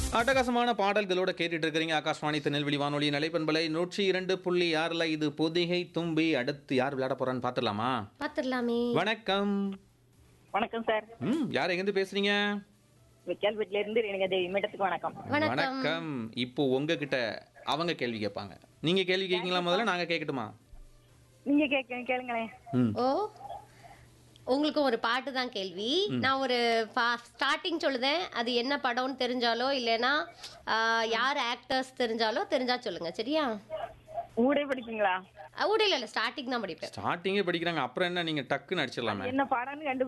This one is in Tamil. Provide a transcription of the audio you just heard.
அட்டகாசமான பாடல்களோட கேட்டுட்டு இருக்கிறீங்க ஆகாஷ்வாணி திருநெல்வேலி வானொலி நிலைப்பண்பலை நூற்றி இரண்டு புள்ளி ஆறுல இது பொதிகை தும்பி அடுத்து யார் விளையாட போறான்னு பார்த்துடலாமா பாத்துடலாமே வணக்கம் வணக்கம் சார் ம் யார் எங்கேருந்து பேசுறீங்க கேள்விட்டில இருந்து ரேணுகா தேவி மேடத்துக்கு வணக்கம் வணக்கம் வணக்கம் இப்போ உங்ககிட்ட அவங்க கேள்வி கேட்பாங்க நீங்க கேள்வி கேட்கீங்களா முதல்ல நாங்க கேட்கட்டுமா நீங்க கேட்க கேளுங்களேன் ம் ஓ உங்களுக்கு ஒரு பாட்டு தான் கேள்வி நான் ஒரு ஸ்டார்டிங் சொல்லுதேன் அது என்ன படம்னு தெரிஞ்சாலோ இல்லைன்னா ஆ, யார் ஆக்டர்ஸ் தெரிஞ்சாலோ தெரிஞ்சா சொல்லுங்க சரியா ஊடே படிப்பீங்களா ஊடையில் இல்லை ஸ்டார்டிங் தான் படிப்பேன் ஸ்டார்டிங்கே படிக்கிறாங்க அப்புறம் என்ன நீங்க டக்குன்னு அடிச்சிடலாமே என்ன படம்னு கண்டு